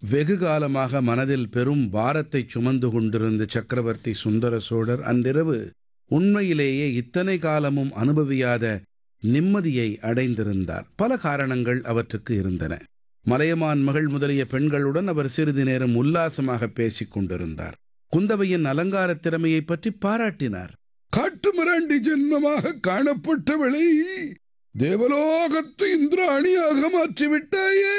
வெகு காலமாக மனதில் பெரும் பாரத்தை சுமந்து கொண்டிருந்த சக்கரவர்த்தி சுந்தர சோழர் அன்றிரவு உண்மையிலேயே இத்தனை காலமும் அனுபவியாத நிம்மதியை அடைந்திருந்தார் பல காரணங்கள் அவற்றுக்கு இருந்தன மலையமான் மகள் முதலிய பெண்களுடன் அவர் சிறிது நேரம் உல்லாசமாக பேசிக் கொண்டிருந்தார் குந்தவையின் அலங்கார திறமையை பற்றி பாராட்டினார் காட்டு மிராண்டி ஜென்மமாக காணப்பட்டவளை தேவலோகத்து இந்திராணியாக மாற்றிவிட்டாயே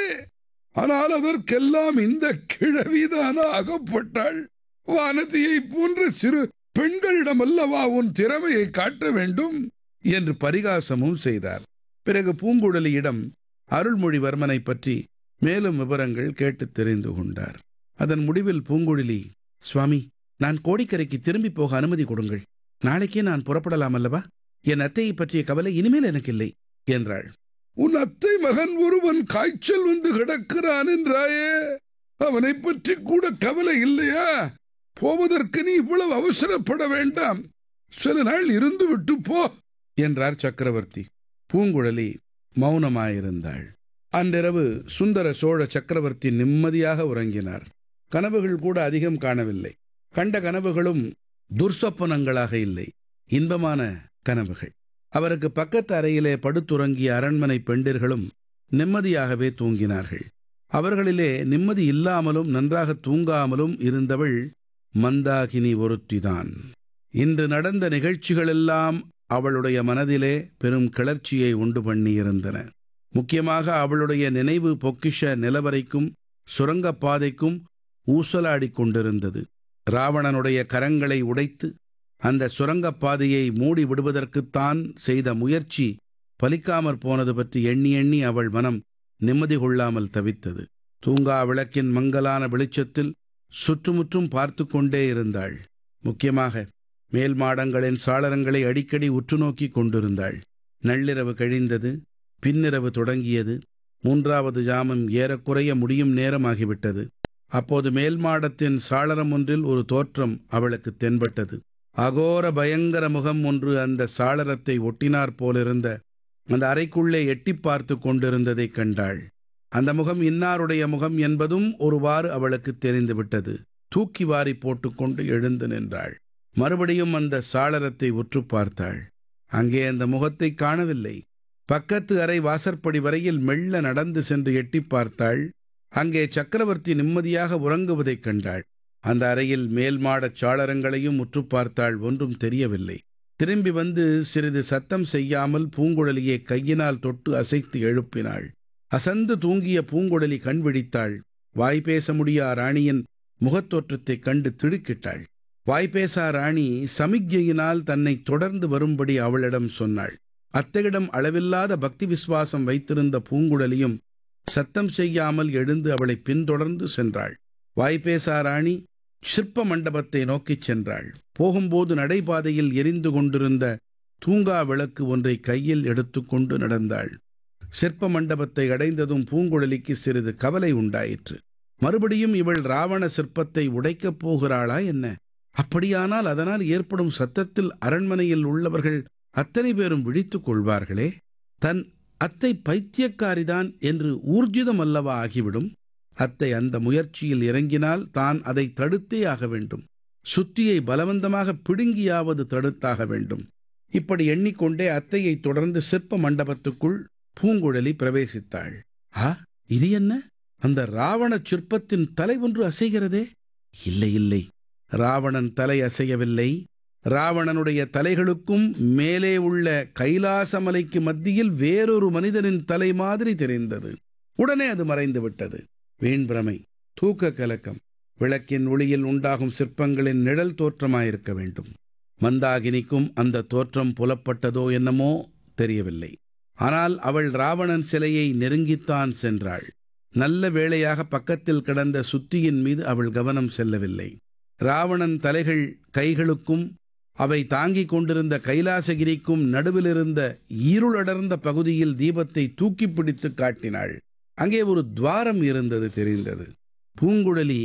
ஆனால் அதற்கெல்லாம் இந்த கிழவிதான அகப்பட்டாள் வானதியை போன்ற சிறு பெண்களிடம் அல்லவா உன் திறமையை காட்ட வேண்டும் என்று பரிகாசமும் செய்தார் பிறகு பூங்குழலியிடம் அருள்மொழிவர்மனை பற்றி மேலும் விவரங்கள் கேட்டு தெரிந்து கொண்டார் அதன் முடிவில் பூங்குழலி சுவாமி நான் கோடிக்கரைக்கு திரும்பி போக அனுமதி கொடுங்கள் நாளைக்கே நான் புறப்படலாம் அல்லவா என் அத்தையை பற்றிய கவலை இனிமேல் எனக்கு இல்லை என்றாள் உன் அத்தை மகன் ஒருவன் காய்ச்சல் வந்து கிடக்கிறான் என்றாயே அவனை பற்றி கூட கவலை இல்லையா போவதற்கு நீ இவ்வளவு அவசரப்பட வேண்டாம் சில நாள் இருந்து விட்டு போ என்றார் சக்கரவர்த்தி பூங்குழலி மௌனமாயிருந்தாள் அன்றிரவு சுந்தர சோழ சக்கரவர்த்தி நிம்மதியாக உறங்கினார் கனவுகள் கூட அதிகம் காணவில்லை கண்ட கனவுகளும் துர்சொப்பனங்களாக இல்லை இன்பமான கனவுகள் அவருக்கு பக்கத்து அறையிலே படுத்துறங்கிய அரண்மனை பெண்டிர்களும் நிம்மதியாகவே தூங்கினார்கள் அவர்களிலே நிம்மதி இல்லாமலும் நன்றாக தூங்காமலும் இருந்தவள் மந்தாகினி ஒருத்திதான் இன்று நடந்த நிகழ்ச்சிகளெல்லாம் அவளுடைய மனதிலே பெரும் கிளர்ச்சியை உண்டு பண்ணியிருந்தன முக்கியமாக அவளுடைய நினைவு பொக்கிஷ நிலவரைக்கும் சுரங்கப்பாதைக்கும் ஊசலாடிக் கொண்டிருந்தது ராவணனுடைய கரங்களை உடைத்து அந்த சுரங்கப்பாதையை மூடி விடுவதற்குத்தான் செய்த முயற்சி பலிக்காமற் போனது பற்றி எண்ணி எண்ணி அவள் மனம் நிம்மதி கொள்ளாமல் தவித்தது தூங்கா விளக்கின் மங்கலான வெளிச்சத்தில் சுற்றுமுற்றும் பார்த்து கொண்டே இருந்தாள் முக்கியமாக மேல் மாடங்களின் சாளரங்களை அடிக்கடி உற்று நோக்கி கொண்டிருந்தாள் நள்ளிரவு கழிந்தது பின்னிரவு தொடங்கியது மூன்றாவது ஜாமம் ஏறக்குறைய முடியும் நேரமாகிவிட்டது அப்போது மேல் மாடத்தின் சாளரம் ஒன்றில் ஒரு தோற்றம் அவளுக்கு தென்பட்டது அகோர பயங்கர முகம் ஒன்று அந்த சாளரத்தை ஒட்டினாற் போலிருந்த அந்த அறைக்குள்ளே எட்டி பார்த்து கொண்டிருந்ததைக் கண்டாள் அந்த முகம் இன்னாருடைய முகம் என்பதும் ஒருவாறு அவளுக்கு தெரிந்துவிட்டது தூக்கி வாரி போட்டுக்கொண்டு எழுந்து நின்றாள் மறுபடியும் அந்த சாளரத்தை உற்று பார்த்தாள் அங்கே அந்த முகத்தை காணவில்லை பக்கத்து அறை வாசற்படி வரையில் மெல்ல நடந்து சென்று எட்டி பார்த்தாள் அங்கே சக்கரவர்த்தி நிம்மதியாக உறங்குவதைக் கண்டாள் அந்த அறையில் மேல் மாடச் சாளரங்களையும் உற்று பார்த்தாள் ஒன்றும் தெரியவில்லை திரும்பி வந்து சிறிது சத்தம் செய்யாமல் பூங்குழலியை கையினால் தொட்டு அசைத்து எழுப்பினாள் அசந்து தூங்கிய பூங்குழலி கண் விழித்தாள் வாய் பேச முடியா ராணியின் முகத்தோற்றத்தைக் கண்டு திடுக்கிட்டாள் வாய்பேசா ராணி சமிக்ஞையினால் தன்னை தொடர்ந்து வரும்படி அவளிடம் சொன்னாள் அத்தையிடம் அளவில்லாத பக்தி விசுவாசம் வைத்திருந்த பூங்குழலியும் சத்தம் செய்யாமல் எழுந்து அவளை பின்தொடர்ந்து சென்றாள் வாய்பேசா ராணி சிற்ப மண்டபத்தை நோக்கிச் சென்றாள் போகும்போது நடைபாதையில் எரிந்து கொண்டிருந்த தூங்கா விளக்கு ஒன்றை கையில் எடுத்துக்கொண்டு நடந்தாள் சிற்ப மண்டபத்தை அடைந்ததும் பூங்குழலிக்கு சிறிது கவலை உண்டாயிற்று மறுபடியும் இவள் ராவண சிற்பத்தை உடைக்கப் போகிறாளா என்ன அப்படியானால் அதனால் ஏற்படும் சத்தத்தில் அரண்மனையில் உள்ளவர்கள் அத்தனை பேரும் விழித்துக் கொள்வார்களே தன் அத்தை பைத்தியக்காரிதான் என்று ஊர்ஜிதம் அல்லவா ஆகிவிடும் அத்தை அந்த முயற்சியில் இறங்கினால் தான் அதை தடுத்தே ஆக வேண்டும் சுத்தியை பலவந்தமாக பிடுங்கியாவது தடுத்தாக வேண்டும் இப்படி எண்ணிக்கொண்டே அத்தையை தொடர்ந்து சிற்ப மண்டபத்துக்குள் பூங்குழலி பிரவேசித்தாள் ஆ இது என்ன அந்த ராவண சிற்பத்தின் தலை ஒன்று அசைகிறதே இல்லை இல்லை ராவணன் தலை அசையவில்லை ராவணனுடைய தலைகளுக்கும் மேலே உள்ள கைலாசமலைக்கு மத்தியில் வேறொரு மனிதனின் தலை மாதிரி தெரிந்தது உடனே அது மறைந்து விட்டது வீண் பிரமை தூக்க கலக்கம் விளக்கின் ஒளியில் உண்டாகும் சிற்பங்களின் நிழல் தோற்றமாயிருக்க வேண்டும் மந்தாகினிக்கும் அந்த தோற்றம் புலப்பட்டதோ என்னமோ தெரியவில்லை ஆனால் அவள் ராவணன் சிலையை நெருங்கித்தான் சென்றாள் நல்ல வேளையாக பக்கத்தில் கிடந்த சுத்தியின் மீது அவள் கவனம் செல்லவில்லை ராவணன் தலைகள் கைகளுக்கும் அவை தாங்கிக் கொண்டிருந்த கைலாசகிரிக்கும் நடுவிலிருந்த இருளடர்ந்த பகுதியில் தீபத்தை தூக்கி பிடித்து காட்டினாள் அங்கே ஒரு துவாரம் இருந்தது தெரிந்தது பூங்குழலி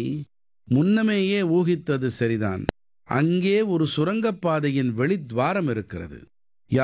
முன்னமேயே ஊகித்தது சரிதான் அங்கே ஒரு சுரங்கப்பாதையின் வெளித்வாரம் இருக்கிறது